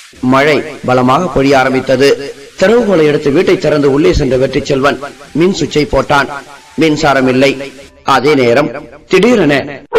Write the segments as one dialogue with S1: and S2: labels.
S1: மழை பலமாக பொழிய ஆரம்பித்தது திறவுகோலை எடுத்து வீட்டை திறந்து உள்ளே சென்ற வெற்றி செல்வன் மின் சுவிட்சை போட்டான் மின்சாரம் இல்லை அதே நேரம் திடீரென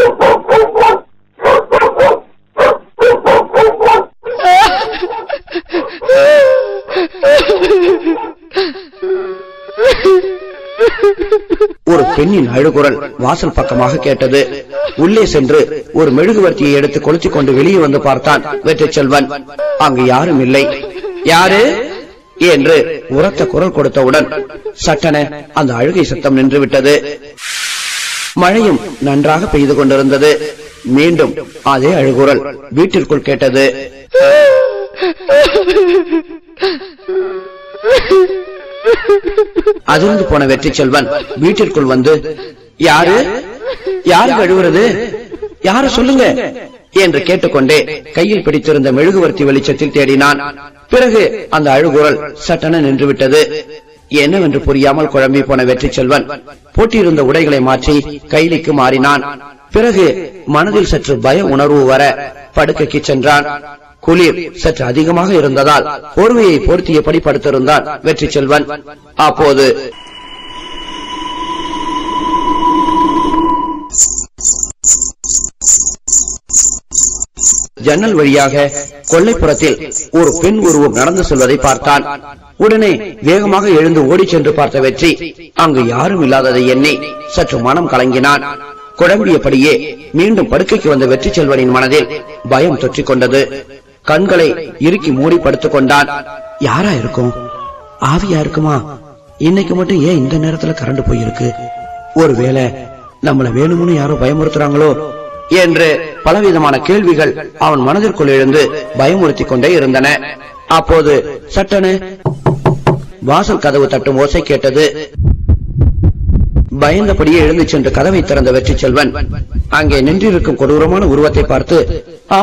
S1: ஒரு பெண்ணின் அழுகுரல் வாசல் பக்கமாக கேட்டது உள்ளே சென்று ஒரு மெழுகுவர்த்தியை எடுத்து கொளுத்திக் கொண்டு வெளியே வந்து பார்த்தான் வெற்றி செல்வன் அங்கு யாரும் இல்லை யாரு என்று உரத்த குரல் கொடுத்தவுடன் சட்டென அந்த அழுகை சத்தம் நின்றுவிட்டது மழையும் நன்றாக பெய்து கொண்டிருந்தது மீண்டும் அதே அழுகுரல் வீட்டிற்குள் கேட்டது அதிர்ந்து போன வெற்றி செல்வன் வீட்டிற்குள் வந்து யாரு யாரு அழுகிறது யாரு சொல்லுங்க என்று கேட்டுக்கொண்டே கையில் பிடித்திருந்த மெழுகுவர்த்தி வெளிச்சத்தில் தேடினான் பிறகு அந்த அழுகுரல் சட்டென நின்றுவிட்டது என்னவென்று புரியாமல் குழம்பி போன வெற்றி செல்வன் போட்டியிருந்த உடைகளை மாற்றி கைலிக்கு மாறினான் பிறகு மனதில் சற்று பய உணர்வு வர படுக்கைக்கு சென்றான் குளிர் சற்று அதிகமாக இருந்ததால் போர்வையை போர்த்தியபடி படுத்திருந்தான் வெற்றி செல்வன் அப்போது ஜன்னல் வழியாக கொல்லைப்புறத்தில் ஒரு பெண் உருவம் நடந்து செல்வதை பார்த்தான் உடனே வேகமாக எழுந்து ஓடிச் சென்று பார்த்த வெற்றி அங்கு யாரும் இல்லாததை எண்ணி சற்று மனம் கலங்கினான் குழம்பியபடியே மீண்டும் படுக்கைக்கு வந்த வெற்றி செல்வனின் மனதில் பயம் தொற்றிக் கொண்டது கண்களை இறுக்கி மூடி படுத்துக் கொண்டான் யாரா இருக்கும் ஆவியா இருக்குமா இன்னைக்கு மட்டும் ஏன் இந்த நேரத்துல கரண்ட் போயிருக்கு ஒருவேளை நம்மள வேணும்னு யாரோ பயமுறுத்துறாங்களோ என்று பலவிதமான கேள்விகள் அவன் மனதிற்குள் எழுந்து பயமுறுத்திக் கொண்டே இருந்தன அப்போது சட்டென வாசல் கதவு தட்டும் ஓசை கேட்டது பயந்தபடியே எழுந்து சென்று கதவை திறந்த வெற்றி செல்வன் அங்கே நின்றிருக்கும் கொடூரமான உருவத்தை பார்த்து ஆ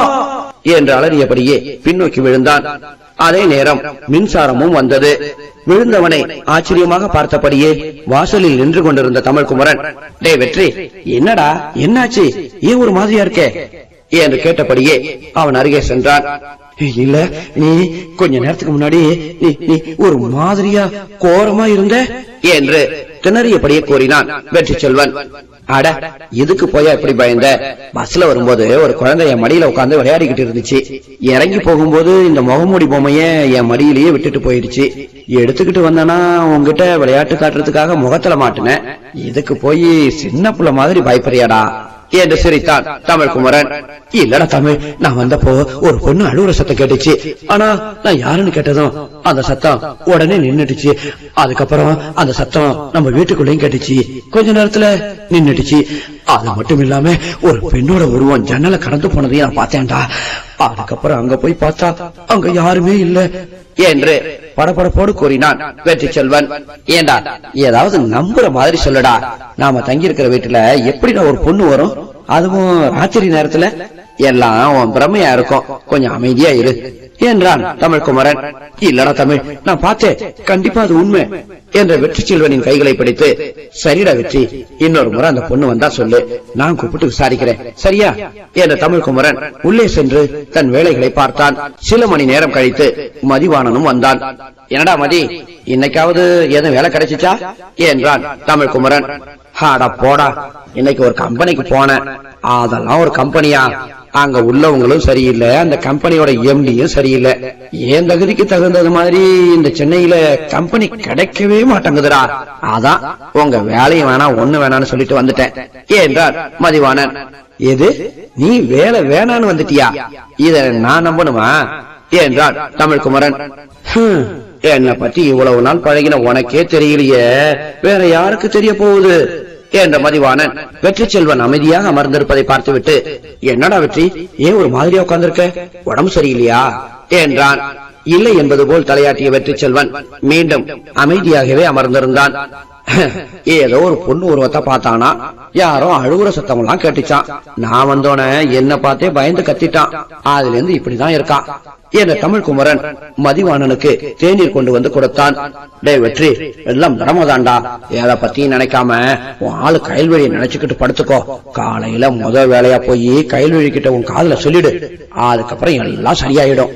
S1: என்று அலறியபடியே பின்னோக்கி விழுந்தான் அதே நேரம் மின்சாரமும் வந்தது விழுந்தவனை ஆச்சரியமாக பார்த்தபடியே வாசலில் நின்று கொண்டிருந்த தமிழ்குமரன் டே வெற்றி என்னடா என்னாச்சு ஏன் ஒரு மாதிரியா இருக்க என்று கேட்டபடியே அவன் அருகே சென்றான் இல்ல நீ கொஞ்ச நேரத்துக்கு முன்னாடி நீ நீ ஒரு மாதிரியா கோரமா இருந்த என்று திணறியபடியே கூறினான் வெற்றி செல்வன் அட இதுக்கு போயா இப்படி பயந்த பஸ்ல வரும்போது ஒரு குழந்தை என் மடியில உட்கார்ந்து விளையாடிக்கிட்டு இருந்துச்சு இறங்கி போகும்போது இந்த முகமூடி பொம்மைய என் மடியிலேயே விட்டுட்டு போயிடுச்சு எடுத்துக்கிட்டு வந்தனா உங்ககிட்ட விளையாட்டு காட்டுறதுக்காக முகத்துல மாட்டினேன் இதுக்கு போய் சின்ன புள்ள மாதிரி பயப்படுறியாடா என்று சிரித்தான் தமிழ் குமரன் இல்லடா தமிழ் நான் வந்தப்போ ஒரு பொண்ணு அழுகுற சத்தம் கேட்டுச்சு ஆனா நான் யாருன்னு கேட்டதும் அந்த சத்தம் உடனே நின்னுட்டுச்சு அதுக்கப்புறம் அந்த சத்தம் நம்ம வீட்டுக்குள்ளேயும் கேட்டுச்சு கொஞ்ச நேரத்துல நின்னுட்டுச்சு அது மட்டும் இல்லாம ஒரு பெண்ணோட உருவம் ஜன்னல கடந்து போனதையும் நான் பார்த்தேன்டா அதுக்கப்புறம் அங்க போய் பார்த்தா அங்க யாருமே இல்ல என்று படபடப்போடு கூறினான் வெற்றி செல்வன் ஏண்டா ஏதாவது நம்புற மாதிரி சொல்லுடா நாம தங்கி இருக்கிற வீட்டுல எப்படிடா ஒரு பொண்ணு வரும் அதுவும் ராத்திரி நேரத்துல எல்லாம் உன் பிரமையா இருக்கும் கொஞ்சம் அமைதியா இரு என்றான் தமிழ் குமரன் இல்லடா தமிழ் நான் பார்த்தேன் கண்டிப்பா அது உண்மை என்ற வெற்றி செல்வனின் கைகளை பிடித்து சரிடா வெற்றி இன்னொரு முறை அந்த பொண்ணு வந்தா சொல்லு நான் கூப்பிட்டு விசாரிக்கிறேன் சரியா என்ற தமிழ் குமரன் உள்ளே சென்று தன் வேலைகளை பார்த்தான் சில மணி நேரம் கழித்து மதிவாணனும் வந்தான் என்னடா மதி இன்னைக்காவது ஏதும் வேலை கிடைச்சிச்சா என்றான் தமிழ் குமரன் ஆடா போடா இன்னைக்கு ஒரு கம்பெனிக்கு போனேன் அதெல்லாம் ஒரு கம்பெனியா அங்க உள்ளவங்களும் சரியில்லை அந்த கம்பெனியோட எம்டியும் சரியில்லை ஏன் தகுதிக்கு தகுந்தது மாதிரி இந்த சென்னையில கம்பெனி கிடைக்கவே மாட்டேங்குதுடா அதான் உங்க வேலையும் வேணாம் ஒண்ணு வேணாம்னு சொல்லிட்டு வந்துட்டேன் என்றார் மதிவாணன் எது நீ வேலை வேணான்னு வந்துட்டியா இத நான் நம்பணுமா என்றான் தமிழ்குமரன் "ஹம், என்னை பத்தி இவ்வளவு நாள் பழகின உனக்கே தெரியலையே வேற யாருக்கு தெரிய போகுது என்ற மதிவாணன் வெற்றி செல்வன் அமைதியாக அமர்ந்திருப்பதை பார்த்துவிட்டு என்னடா வெற்றி ஏன் ஒரு மாதிரியா உட்கார்ந்திருக்க உடம்பு சரியில்லையா என்றான் இல்லை என்பது போல் தலையாட்டிய வெற்றி செல்வன் மீண்டும் அமைதியாகவே அமர்ந்திருந்தான் ஏதோ ஒரு பொண்ணு உருவத்தை பார்த்தானா யாரோ அழுகுற சத்தம் எல்லாம் கேட்டுச்சான் நான் வந்தோன என்ன பார்த்தே பயந்து கத்திட்டான் அதுல இருந்து இப்படிதான் இருக்கான் என்ற தமிழ் குமரன் மதிவாணனுக்கு தேநீர் கொண்டு வந்து கொடுத்தான் டே வெற்றி எல்லாம் பிரமதாண்டா எதை பத்தியும் நினைக்காம உன் ஆளு கயல்வெளியை நினைச்சுக்கிட்டு படுத்துக்கோ காலையில முத வேலையா போய் கயல்வெளி கிட்ட உன் காதுல சொல்லிடு அதுக்கப்புறம் எல்லாம் சரியாயிடும்